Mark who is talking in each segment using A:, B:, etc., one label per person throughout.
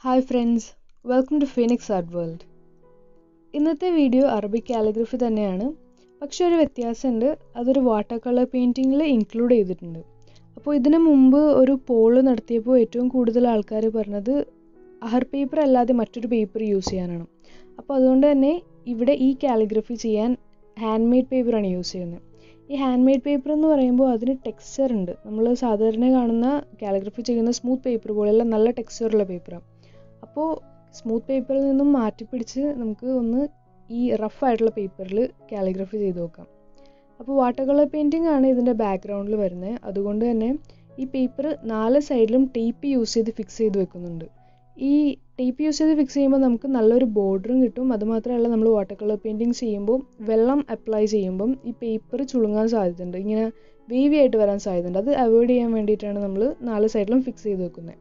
A: hi friends welcome to Phoenix art world ഇന്നത്തെ video Arabic calligraphy തന്നെയാണ് പക്ഷെ ഒരു വ്യത്യാസമുണ്ട് അതൊരു വാട്ടർ കളർ പെയിൻറ്റിങ്ങിൽ ഇൻക്ലൂഡ് ചെയ്തിട്ടുണ്ട് അപ്പോൾ ഇതിനു മുമ്പ് ഒരു പോള് നടത്തിയപ്പോൾ ഏറ്റവും കൂടുതൽ ആൾക്കാർ പറഞ്ഞത് അഹർ പേപ്പർ അല്ലാതെ മറ്റൊരു പേപ്പർ യൂസ് ചെയ്യാനാണ് അപ്പോൾ അതുകൊണ്ട് തന്നെ ഇവിടെ ഈ കാലിഗ്രഫി ചെയ്യാൻ ഹാൻഡ് മെയ്ഡ് പേപ്പറാണ് യൂസ് ചെയ്യുന്നത് ഈ ഹാൻഡ് മെയ്ഡ് പേപ്പർ എന്ന് പറയുമ്പോൾ അതിന് ടെക്സ്ചർ ഉണ്ട് നമ്മൾ സാധാരണ കാണുന്ന കാലിഗ്രഫി ചെയ്യുന്ന സ്മൂത്ത് പേപ്പർ പോലെയുള്ള നല്ല ടെക്സ്ചറുള്ള പേപ്പറാണ് അപ്പോൾ സ്മൂത്ത് പേപ്പറിൽ നിന്നും മാറ്റി പിടിച്ച് നമുക്ക് ഒന്ന് ഈ റഫ് ആയിട്ടുള്ള പേപ്പറിൽ കാലിഗ്രഫി ചെയ്ത് നോക്കാം അപ്പോൾ വാട്ടർ കളർ പെയിൻറ്റിംഗ് ആണ് ഇതിൻ്റെ ബാക്ക്ഗ്രൗണ്ടിൽ വരുന്നത് അതുകൊണ്ട് തന്നെ ഈ പേപ്പർ നാല് സൈഡിലും ടേപ്പ് യൂസ് ചെയ്ത് ഫിക്സ് ചെയ്ത് വെക്കുന്നുണ്ട് ഈ ടേപ്പ് യൂസ് ചെയ്ത് ഫിക്സ് ചെയ്യുമ്പോൾ നമുക്ക് നല്ലൊരു ബോർഡറും കിട്ടും അതുമാത്രമല്ല നമ്മൾ വാട്ടർ കളർ പെയിൻറ്റിങ് ചെയ്യുമ്പോൾ വെള്ളം അപ്ലൈ ചെയ്യുമ്പം ഈ പേപ്പർ ചുളുങ്ങാൻ സാധ്യതയുണ്ട് ഇങ്ങനെ വേവി ആയിട്ട് വരാൻ സാധ്യതയുണ്ട് അത് അവോയ്ഡ് ചെയ്യാൻ വേണ്ടിയിട്ടാണ് നമ്മൾ നാല് സൈഡിലും ഫിക്സ് ചെയ്ത് വെക്കുന്നത്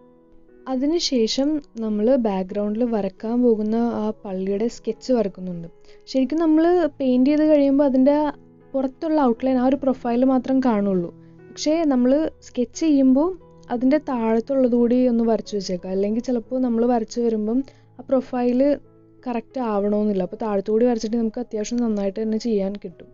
A: അതിനുശേഷം നമ്മൾ ബാക്ക്ഗ്രൗണ്ടിൽ വരക്കാൻ പോകുന്ന ആ പള്ളിയുടെ സ്കെച്ച് വരക്കുന്നുണ്ട് ശരിക്കും നമ്മൾ പെയിൻറ് ചെയ്ത് കഴിയുമ്പോൾ അതിൻ്റെ പുറത്തുള്ള ഔട്ട്ലൈൻ ആ ഒരു പ്രൊഫൈൽ മാത്രം കാണുള്ളൂ പക്ഷേ നമ്മൾ സ്കെച്ച് ചെയ്യുമ്പോൾ അതിൻ്റെ താഴത്തുള്ളത് കൂടി ഒന്ന് വരച്ചു വെച്ചേക്കാം അല്ലെങ്കിൽ ചിലപ്പോൾ നമ്മൾ വരച്ച് വരുമ്പം ആ പ്രൊഫൈല് കറക്റ്റ് ആവണമെന്നില്ല അപ്പോൾ താഴത്തുകൂടി വരച്ചിട്ട് നമുക്ക് അത്യാവശ്യം നന്നായിട്ട് തന്നെ ചെയ്യാൻ കിട്ടും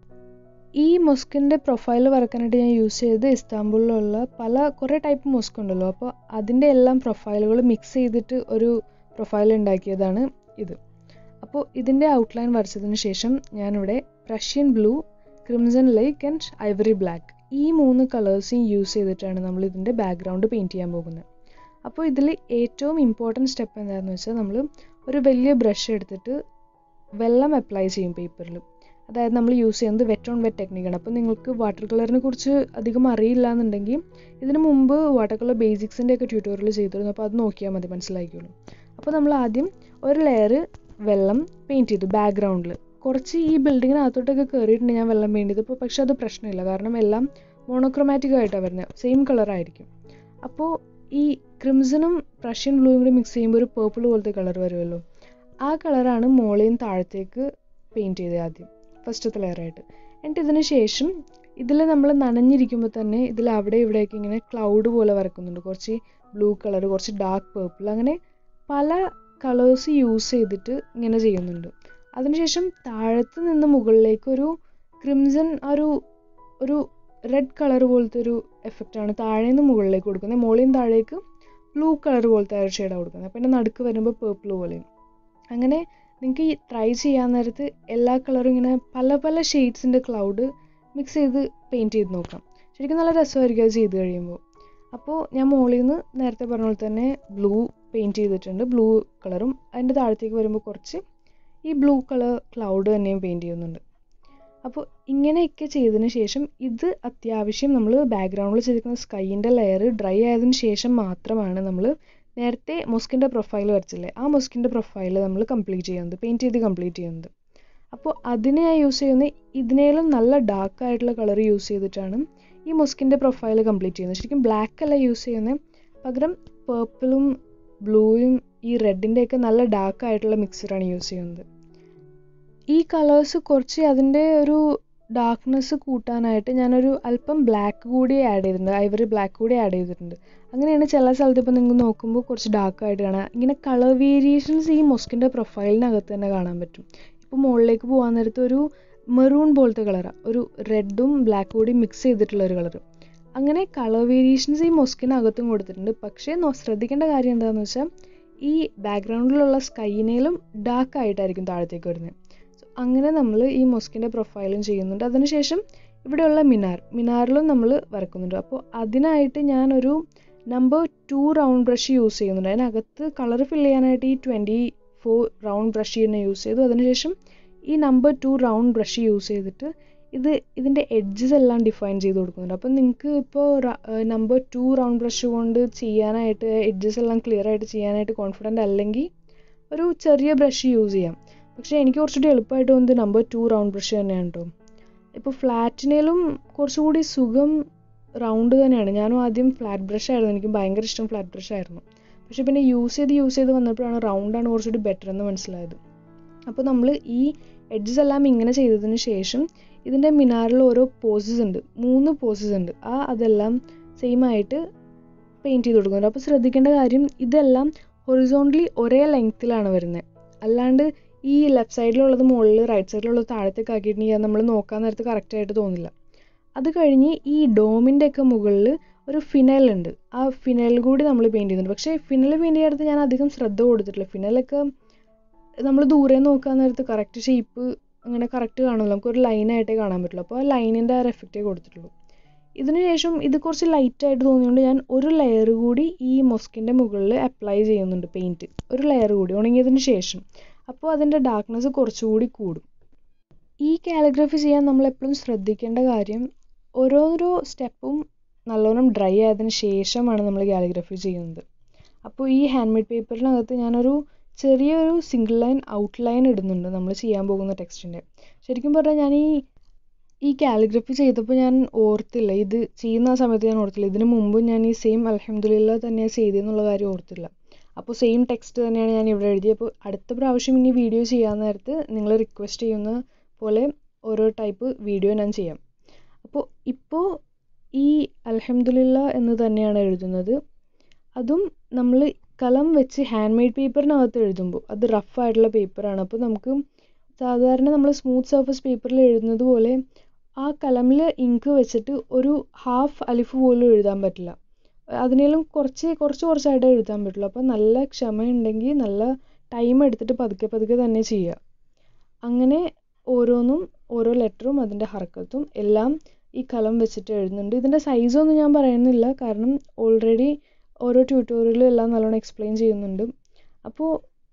A: ഈ മൊസ്കിൻ്റെ പ്രൊഫൈൽ വരക്കാനായിട്ട് ഞാൻ യൂസ് ചെയ്തത് ഇസ്താംബുളിലുള്ള പല കുറേ ടൈപ്പ് മൊസ്ക് ഉണ്ടല്ലോ അപ്പോൾ അതിൻ്റെ എല്ലാം പ്രൊഫൈലുകൾ മിക്സ് ചെയ്തിട്ട് ഒരു പ്രൊഫൈൽ ഉണ്ടാക്കിയതാണ് ഇത് അപ്പോൾ ഇതിൻ്റെ ഔട്ട്ലൈൻ വരച്ചതിന് ശേഷം ഞാനിവിടെ Russian blue crimson lake and ivory black ഈ മൂന്ന് കളേഴ്സും യൂസ് ചെയ്തിട്ടാണ് നമ്മൾ ഇതിൻ്റെ ബാക്ക്ഗ്രൗണ്ട് പെയിൻറ്റ് ചെയ്യാൻ പോകുന്നത് അപ്പോൾ ഇതിൽ ഏറ്റവും ഇമ്പോർട്ടൻറ്റ് സ്റ്റെപ്പ് എന്താണെന്ന് വെച്ചാൽ നമ്മൾ ഒരു വലിയ ബ്രഷ് എടുത്തിട്ട് വെള്ളം അപ്ലൈ ചെയ്യും പേപ്പറിൽ അതായത് നമ്മൾ യൂസ് ചെയ്യുന്നത് വെറ്റ് ഓൺ വെറ്റ് ടെക്നിക്കാണ് അപ്പോൾ നിങ്ങൾക്ക് വാട്ടർ കളറിനെ കുറിച്ച് അധികം അറിയില്ല എന്നുണ്ടെങ്കിൽ ഇതിനു മുമ്പ് വാട്ടർ കളർ ബേസിക്സിൻ്റെ ഒക്കെ ട്യൂട്ടോറിയൽ ചെയ്തിരുന്നു അപ്പോൾ അത് നോക്കിയാൽ മതി മനസ്സിലാക്കിയുള്ളൂ അപ്പോൾ നമ്മൾ ആദ്യം ഒരു ലെയർ വെള്ളം പെയിൻറ്റ് ചെയ്തു ബാക്ക്ഗ്രൗണ്ടിൽ കുറച്ച് ഈ ബിൽഡിങ്ങിനകത്തോട്ടൊക്കെ കയറിയിട്ടുണ്ട് ഞാൻ വെള്ളം പെയിൻറ്റ് ചെയ്തപ്പോൾ പക്ഷെ അത് പ്രശ്നമില്ല കാരണം എല്ലാം മോണോക്രോമാറ്റിക് ആയിട്ടാണ് വരുന്നത് സെയിം കളറായിരിക്കും അപ്പോൾ ഈ ക്രിംസണും റഷ്യൻ ബ്ലൂയും കൂടി മിക്സ് ചെയ്യുമ്പോൾ ഒരു പേർപ്പിൾ പോലത്തെ കളർ വരുമല്ലോ ആ കളറാണ് മോളയും താഴത്തേക്ക് പെയിൻറ്റ് ചെയ്തത് ആദ്യം ഫസ്റ്റത്തെ ലെയറായിട്ട് എന്നിട്ട് ഇതിന് ശേഷം ഇതിൽ നമ്മൾ നനഞ്ഞിരിക്കുമ്പോൾ തന്നെ ഇതിൽ അവിടെ ഇവിടെയൊക്കെ ഇങ്ങനെ ക്ലൗഡ് പോലെ വരക്കുന്നുണ്ട് കുറച്ച് ബ്ലൂ കളർ കുറച്ച് ഡാർക്ക് പേർപ്പിൾ അങ്ങനെ പല കളേഴ്സ് യൂസ് ചെയ്തിട്ട് ഇങ്ങനെ ചെയ്യുന്നുണ്ട് അതിനുശേഷം താഴത്ത് നിന്ന് മുകളിലേക്ക് ഒരു ക്രിംസൺ ഒരു ഒരു റെഡ് കളർ പോലത്തെ ഒരു എഫക്റ്റാണ് താഴെ നിന്ന് മുകളിലേക്ക് കൊടുക്കുന്നത് മുകളിൽ നിന്ന് താഴേക്ക് ബ്ലൂ കളർ പോലത്തെ ഒരു ഷെയ്ഡാണ് കൊടുക്കുന്നത് പിന്നെ നടുക്ക് വരുമ്പോൾ പേർപ്പിൾ പോലെയും അങ്ങനെ നിങ്ങൾക്ക് ഈ ട്രൈ ചെയ്യാൻ നേരത്ത് എല്ലാ കളറും ഇങ്ങനെ പല പല ഷെയ്ഡ്സിൻ്റെ ക്ലൗഡ് മിക്സ് ചെയ്ത് പെയിൻറ്റ് ചെയ്ത് നോക്കാം ശരിക്കും നല്ല രസമായിരിക്കും അത് ചെയ്ത് കഴിയുമ്പോൾ അപ്പോൾ ഞാൻ മുകളിൽ നിന്ന് നേരത്തെ പറഞ്ഞ പോലെ തന്നെ ബ്ലൂ പെയിൻറ്റ് ചെയ്തിട്ടുണ്ട് ബ്ലൂ കളറും അതിൻ്റെ താഴത്തേക്ക് വരുമ്പോൾ കുറച്ച് ഈ ബ്ലൂ കളർ ക്ലൗഡ് തന്നെയും പെയിൻറ്റ് ചെയ്യുന്നുണ്ട് അപ്പോൾ ഇങ്ങനെയൊക്കെ ചെയ്തതിന് ശേഷം ഇത് അത്യാവശ്യം നമ്മൾ ബാക്ക്ഗ്രൗണ്ടിൽ ചെയ്തിരിക്കുന്ന സ്കൈൻ്റെ ലെയർ ഡ്രൈ ആയതിനു ശേഷം മാത്രമാണ് നമ്മൾ നേരത്തെ മൊസ്കിൻ്റെ പ്രൊഫൈൽ വരച്ചില്ലേ ആ മൊസ്കിൻ്റെ പ്രൊഫൈൽ നമ്മൾ കംപ്ലീറ്റ് ചെയ്യുന്നത് പെയിൻറ്റ് ചെയ്ത് കംപ്ലീറ്റ് ചെയ്യുന്നത് അപ്പോൾ അതിന് ഞാൻ യൂസ് ചെയ്യുന്നത് ഇതിനേലും നല്ല ഡാർക്ക് ആയിട്ടുള്ള കളർ യൂസ് ചെയ്തിട്ടാണ് ഈ മൊസ്കിൻ്റെ പ്രൊഫൈൽ കംപ്ലീറ്റ് ചെയ്യുന്നത് ശരിക്കും ബ്ലാക്ക് അല്ല യൂസ് ചെയ്യുന്നത് പകരം പേർപ്പിളും ബ്ലൂയും ഈ റെഡിൻ്റെയൊക്കെ നല്ല ഡാർക്ക് ആയിട്ടുള്ള മിക്സറാണ് യൂസ് ചെയ്യുന്നത് ഈ കളേഴ്സ് കുറച്ച് അതിൻ്റെ ഒരു ഡാർക്ക്നെസ് കൂട്ടാനായിട്ട് ഞാനൊരു അല്പം ബ്ലാക്ക് കൂടി ആഡ് ചെയ്തിട്ടുണ്ട് ഐവറി ബ്ലാക്ക് കൂടി ആഡ് ചെയ്തിട്ടുണ്ട് അങ്ങനെയാണ് ചില സ്ഥലത്ത് ഇപ്പോൾ നിങ്ങൾ നോക്കുമ്പോൾ കുറച്ച് ഡാർക്ക് ആയിട്ട് കാണാം ഇങ്ങനെ കളർ വേരിയേഷൻസ് ഈ മൊസ്കിൻ്റെ പ്രൊഫൈലിനകത്ത് തന്നെ കാണാൻ പറ്റും ഇപ്പോൾ മുകളിലേക്ക് പോകാൻ നേരത്ത് ഒരു മെറൂൺ പോലത്തെ കളറാണ് ഒരു റെഡും ബ്ലാക്ക് കൂടി മിക്സ് ചെയ്തിട്ടുള്ള ഒരു കളർ അങ്ങനെ കളർ വേരിയേഷൻസ് ഈ മൊസ്കിനകത്തും കൊടുത്തിട്ടുണ്ട് പക്ഷേ ശ്രദ്ധിക്കേണ്ട കാര്യം എന്താണെന്ന് വെച്ചാൽ ഈ ബാക്ക്ഗ്രൗണ്ടിലുള്ള സ്കൈനേലും ഡാർക്ക് ആയിട്ടായിരിക്കും താഴത്തേക്ക് വരുന്നത് അങ്ങനെ നമ്മൾ ഈ മൊസ്കിൻ്റെ പ്രൊഫൈലും ചെയ്യുന്നുണ്ട് അതിനുശേഷം ഇവിടെയുള്ള മിനാർ മിനാറിലും നമ്മൾ വരക്കുന്നുണ്ട് അപ്പോൾ അതിനായിട്ട് ഞാനൊരു number two round brush use ചെയ്യുന്നുണ്ട് അതിനകത്ത് കളർ ഫില്ല് ചെയ്യാനായിട്ട് ഈ ട്വൻറ്റി ഫോർ റൗണ്ട് ബ്രഷ് തന്നെ യൂസ് ചെയ്തു അതിനുശേഷം ഈ number two round brush use ചെയ്തിട്ട് ഇത് ഇതിൻ്റെ എഡ്ജസ് എല്ലാം ഡിഫൈൻ ചെയ്ത് കൊടുക്കുന്നുണ്ട് അപ്പം നിങ്ങൾക്ക് ഇപ്പോൾ നമ്പർ ടു റൗണ്ട് ബ്രഷ് കൊണ്ട് ചെയ്യാനായിട്ട് എഡ്ജസ് എല്ലാം ക്ലിയർ ആയിട്ട് ചെയ്യാനായിട്ട് കോൺഫിഡൻ്റ് അല്ലെങ്കിൽ ഒരു ചെറിയ ബ്രഷ് യൂസ് ചെയ്യാം പക്ഷേ എനിക്ക് കുറച്ചുകൂടി എളുപ്പമായിട്ട് തോന്നുന്നത് നമ്പർ ടു റൗണ്ട് ബ്രഷ് തന്നെയാണ് കേട്ടോ ഇപ്പോൾ ഫ്ലാറ്റിനേലും കുറച്ചുകൂടി സുഖം റൗണ്ട് തന്നെയാണ് ഞാനും ആദ്യം ഫ്ലാറ്റ് ബ്രഷ് ആയിരുന്നു എനിക്ക് ഭയങ്കര ഇഷ്ടം ഫ്ലാറ്റ് ബ്രഷ് ആയിരുന്നു പക്ഷേ പിന്നെ യൂസ് ചെയ്ത് യൂസ് ചെയ്ത് വന്നപ്പോഴാണ് റൗണ്ടാണ് കുറച്ചുകൂടി ബെറ്റർ എന്ന് മനസ്സിലായത് അപ്പോൾ നമ്മൾ ഈ എഡ്ജസ് എല്ലാം ഇങ്ങനെ ചെയ്തതിന് ശേഷം ഇതിൻ്റെ മിനാറിൽ ഓരോ പോസസ് ഉണ്ട് മൂന്ന് പോസസ് ഉണ്ട് ആ അതെല്ലാം സെയിം ആയിട്ട് പെയിൻറ്റ് ചെയ്ത് കൊടുക്കുന്നുണ്ട് അപ്പോൾ ശ്രദ്ധിക്കേണ്ട കാര്യം ഇതെല്ലാം ഹൊറിസോണ്ടലി ഒരേ ലെങ്ത്തിലാണ് വരുന്നത് അല്ലാണ്ട് ഈ ലെഫ്റ്റ് സൈഡിലുള്ളത് മുകളിൽ റൈറ്റ് സൈഡിലുള്ളത് താഴത്തേക്ക് ആക്കിയിട്ടുണ്ടെങ്കിൽ അത് നമ്മൾ നോക്കാൻ നേരത്ത് കറക്റ്റായിട്ട് തോന്നില്ല അത് കഴിഞ്ഞ് ഈ ഡോമിൻ്റെ ഒക്കെ മുകളിൽ ഒരു ഫിനൽ ഉണ്ട് ആ ഫിനൽ കൂടി നമ്മൾ പെയിൻറ് ചെയ്യുന്നുണ്ട് പക്ഷേ ഫിനൽ പെയിൻറ് ചെയ്യാത്ത ഞാൻ അധികം ശ്രദ്ധ കൊടുത്തിട്ടില്ല ഫിനലൊക്കെ നമ്മൾ ദൂരെ നോക്കാൻ നേരത്ത് കറക്റ്റ് ഷേപ്പ് അങ്ങനെ കറക്റ്റ് കാണില്ല നമുക്കൊരു ലൈനായിട്ടേ കാണാൻ പറ്റുള്ളൂ അപ്പോൾ ആ ലൈനിൻ്റെ ആ ഒരു എഫക്റ്റേ കൊടുത്തിട്ടുള്ളൂ ഇതിന് ശേഷം ഇത് കുറച്ച് ലൈറ്റായിട്ട് തോന്നിയതുകൊണ്ട് ഞാൻ ഒരു ലെയർ കൂടി ഈ മൊസ്കിൻ്റെ മുകളിൽ അപ്ലൈ ചെയ്യുന്നുണ്ട് പെയിൻറ്റ് ഒരു ലെയർ കൂടി ഉണങ്ങിയതിന് ശേഷം അപ്പോൾ അതിൻ്റെ ഡാർക്ക്നെസ് കുറച്ചുകൂടി കൂടും ഈ കാലിഗ്രഫി ചെയ്യാൻ നമ്മൾ എപ്പോഴും ശ്രദ്ധിക്കേണ്ട കാര്യം ഓരോരോ സ്റ്റെപ്പും നല്ലോണം ഡ്രൈ ആയതിനു ശേഷമാണ് നമ്മൾ കാലിഗ്രഫി ചെയ്യുന്നത് അപ്പോൾ ഈ ഹാൻഡ് മെയ്ഡ് പേപ്പറിനകത്ത് ഞാനൊരു ചെറിയൊരു സിംഗിൾ ലൈൻ ഔട്ട് ലൈൻ ഇടുന്നുണ്ട് നമ്മൾ ചെയ്യാൻ പോകുന്ന ടെക്സ്റ്റിൻ്റെ ശരിക്കും പറഞ്ഞാൽ ഞാൻ ഈ ഈ കാലിഗ്രഫി ചെയ്തപ്പോൾ ഞാൻ ഓർത്തില്ല ഇത് ചെയ്യുന്ന ആ സമയത്ത് ഞാൻ ഓർത്തില്ല ഇതിന് മുമ്പ് ഞാൻ ഈ സെയിം അലഹമ്മദില്ല തന്നെയാണ് ചെയ്തതെന്നുള്ള കാര്യം ഓർത്തില്ല അപ്പോൾ സെയിം ടെക്സ്റ്റ് തന്നെയാണ് ഞാൻ ഇവിടെ എഴുതിയത് അപ്പോൾ അടുത്ത പ്രാവശ്യം ഇനി വീഡിയോ ചെയ്യാൻ നേരത്ത് നിങ്ങൾ റിക്വസ്റ്റ് ചെയ്യുന്ന പോലെ ഓരോ ടൈപ്പ് വീഡിയോ ഞാൻ ചെയ്യാം അപ്പോൾ ഇപ്പോൾ ഈ അലഹമ്മദില്ല എന്ന് തന്നെയാണ് എഴുതുന്നത് അതും നമ്മൾ കലം വെച്ച് ഹാൻഡ് മെയ്ഡ് പേപ്പറിനകത്ത് എഴുതുമ്പോൾ അത് റഫ് ആയിട്ടുള്ള പേപ്പറാണ് അപ്പോൾ നമുക്ക് സാധാരണ നമ്മൾ സ്മൂത്ത് സർഫസ് പേപ്പറിൽ എഴുതുന്നത് പോലെ ആ കലമിൽ ഇങ്ക് വെച്ചിട്ട് ഒരു ഹാഫ് അലിഫ് പോലും എഴുതാൻ പറ്റില്ല അതിനേലും കുറച്ച് കുറച്ച് കുറച്ചായിട്ടേ എഴുതാൻ പറ്റുള്ളൂ അപ്പോൾ നല്ല ക്ഷമയുണ്ടെങ്കിൽ നല്ല ടൈം എടുത്തിട്ട് പതുക്കെ പതുക്കെ തന്നെ ചെയ്യുക അങ്ങനെ ഓരോന്നും ഓരോ ലെറ്ററും അതിൻ്റെ ഹർക്കത്തും എല്ലാം ഈ കലം വെച്ചിട്ട് എഴുതുന്നുണ്ട് ഇതിൻ്റെ സൈസൊന്നും ഞാൻ പറയുന്നില്ല കാരണം ഓൾറെഡി ഓരോ ട്യൂട്ടോറിയലും എല്ലാം നല്ലോണം എക്സ്പ്ലെയിൻ ചെയ്യുന്നുണ്ട് അപ്പോൾ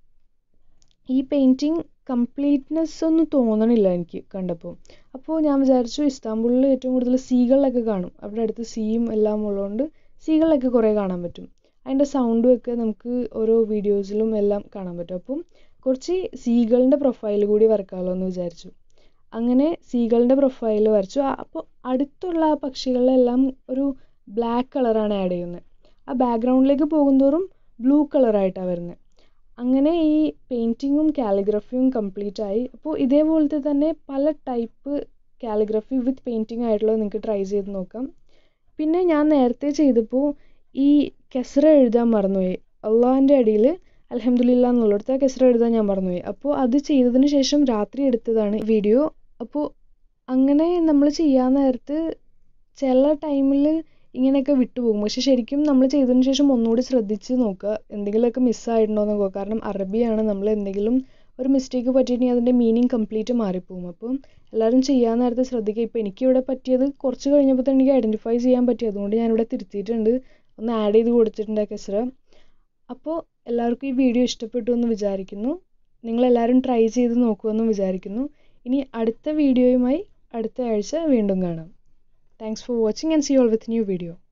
A: ഈ പെയിൻറ്റിങ് കംപ്ലീറ്റ്നെസ് ഒന്നും തോന്നണില്ല എനിക്ക് കണ്ടപ്പോൾ അപ്പോൾ ഞാൻ വിചാരിച്ചു ഇസ്താംബുളിൽ ഏറ്റവും കൂടുതൽ സീകളിലൊക്കെ കാണും അവിടെ അടുത്ത് സീയും എല്ലാം ഉള്ളതുകൊണ്ട് സീകളിലൊക്കെ കുറേ കാണാൻ പറ്റും അതിൻ്റെ സൗണ്ടും ഒക്കെ നമുക്ക് ഓരോ വീഡിയോസിലും എല്ലാം കാണാൻ പറ്റും അപ്പം കുറച്ച് സീകളിൻ്റെ പ്രൊഫൈൽ കൂടി വരക്കാമല്ലോ എന്ന് വിചാരിച്ചു അങ്ങനെ സീകളിൻ്റെ പ്രൊഫൈൽ വരച്ചു അപ്പോൾ അടുത്തുള്ള ആ പക്ഷികളിലെല്ലാം ഒരു ബ്ലാക്ക് കളറാണ് ആഡ് ചെയ്യുന്നത് ആ ബാക്ക്ഗ്രൗണ്ടിലേക്ക് പോകുന്തോറും ബ്ലൂ കളറായിട്ടാണ് വരുന്നത് അങ്ങനെ ഈ പെയിൻറ്റിങ്ങും കാലിഗ്രഫിയും കംപ്ലീറ്റ് ആയി അപ്പോൾ ഇതേപോലത്തെ തന്നെ പല ടൈപ്പ് കാലിഗ്രഫി വിത്ത് പെയിൻറ്റിങ് ആയിട്ടുള്ളത് നിങ്ങൾക്ക് ട്രൈ ചെയ്ത് നോക്കാം പിന്നെ ഞാൻ നേരത്തെ ചെയ്തപ്പോൾ ഈ കെസ്ര എഴുതാൻ മറന്നുപോയി അള്ളാഹിൻ്റെ അടിയിൽ അലഹമ്മദില്ല എന്നുള്ളിടത്ത് ആ കെസ്ര എഴുതാൻ ഞാൻ മറന്നുപോയി അപ്പോൾ അത് ചെയ്തതിന് ശേഷം രാത്രി എടുത്തതാണ് വീഡിയോ അപ്പോൾ അങ്ങനെ നമ്മൾ ചെയ്യാൻ നേരത്ത് ചില ടൈമിൽ ഇങ്ങനെയൊക്കെ വിട്ടുപോകും പക്ഷെ ശരിക്കും നമ്മൾ ചെയ്തതിന് ശേഷം ഒന്നുകൂടി ശ്രദ്ധിച്ച് നോക്കുക എന്തെങ്കിലുമൊക്കെ മിസ്സായിട്ടുണ്ടോ എന്ന് നോക്കുക കാരണം അറബിയാണ് നമ്മൾ എന്തെങ്കിലും ഒരു മിസ്റ്റേക്ക് പറ്റിയിട്ടുണ്ടെങ്കിൽ അതിൻ്റെ മീനിങ് കംപ്ലീറ്റ് മാറിപ്പോകും അപ്പം എല്ലാവരും ചെയ്യാൻ നേരത്തെ ശ്രദ്ധിക്കുക ഇപ്പോൾ എനിക്കിവിടെ പറ്റിയത് കുറച്ച് കഴിഞ്ഞപ്പോൾ തന്നെ എനിക്ക് ഐഡൻറ്റിഫൈ ചെയ്യാൻ പറ്റി അതുകൊണ്ട് ഞാനിവിടെ തിരുത്തിയിട്ടുണ്ട് ഒന്ന് ആഡ് ചെയ്ത് കൊടുത്തിട്ടുണ്ട് ആ കെസ്ര അപ്പോൾ എല്ലാവർക്കും ഈ വീഡിയോ ഇഷ്ടപ്പെട്ടു എന്ന് വിചാരിക്കുന്നു നിങ്ങളെല്ലാവരും ട്രൈ ചെയ്ത് നോക്കുമെന്നും വിചാരിക്കുന്നു ഇനി അടുത്ത വീഡിയോയുമായി അടുത്ത ആഴ്ച വീണ്ടും കാണാം thanks for watching and see all with new video